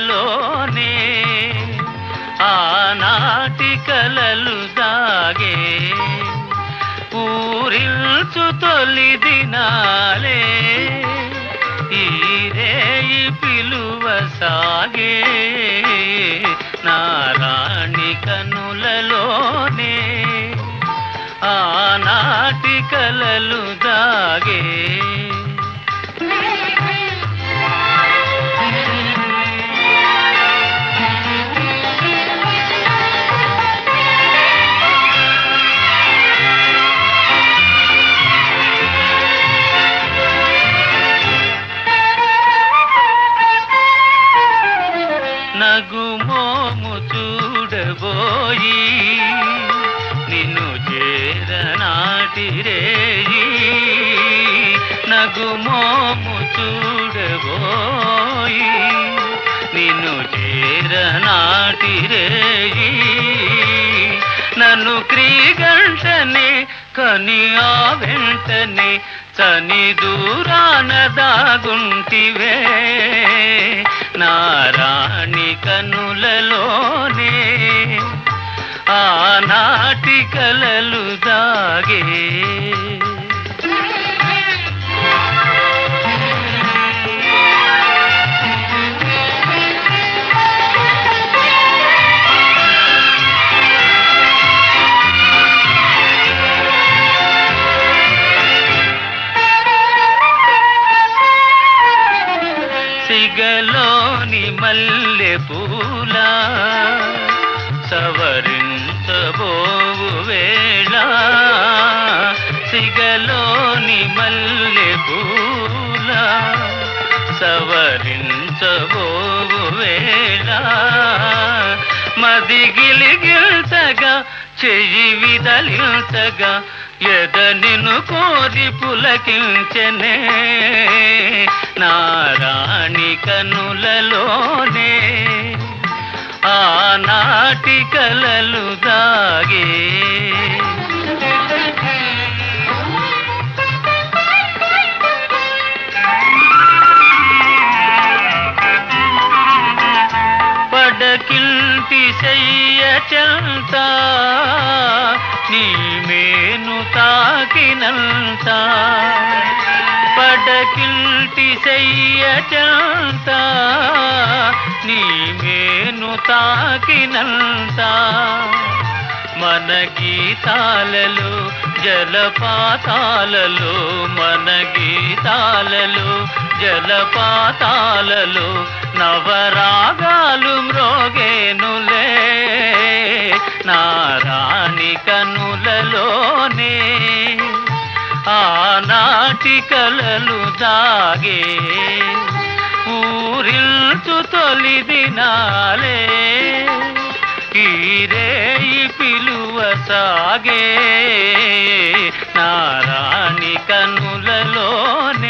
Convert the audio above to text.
కనులలోనే ఆనాటి కలలు దాగే పూరిల్చు తొలి దినాలే ఈ రేయి పిలువ సాగే నారాణి కనులలోనే ఆనాటి కలలు దాగే నగుమోము చూడబోయి నిన్ను చేరనాటి రేయి నగుమోము చూడబోయి నిన్ను చేరనాటి రేయి నన్ను క్రీగంటనే కని ఆ వెంటనే చని దూరాన దాగుంటివే నారాణి కనులలోనే ఆనాటి కలలు దాగే సిగలోని మల్లె పూల సవరించబోవు వేళ సిగలోని మల్లె పూల సవరించబోవు వేళ మదిగిలిగిల్తగా చెయ్యి విదలించగా ఎద నిన్ను కోరి పులకించనే నారాణి కనులలోనే ఆనాటి కలలు దాగే పడకిల్టి శయ్య చెంత నీ మేను తాకినంత పడకిల్టి శయ్య చెంత నీ మేను తాకినంత మన గీతాలలో జలపాతాలలో మన గీతాలలో జలపాతాలలో నవరాగాలు మ్రోగేనులే నారాణి కనులలోనే ఆనాటి కలలు దాగే ఊరిల్చు తొలి దినాలే ఈరేయి పిలువ సాగే నారాణి కనులలోనే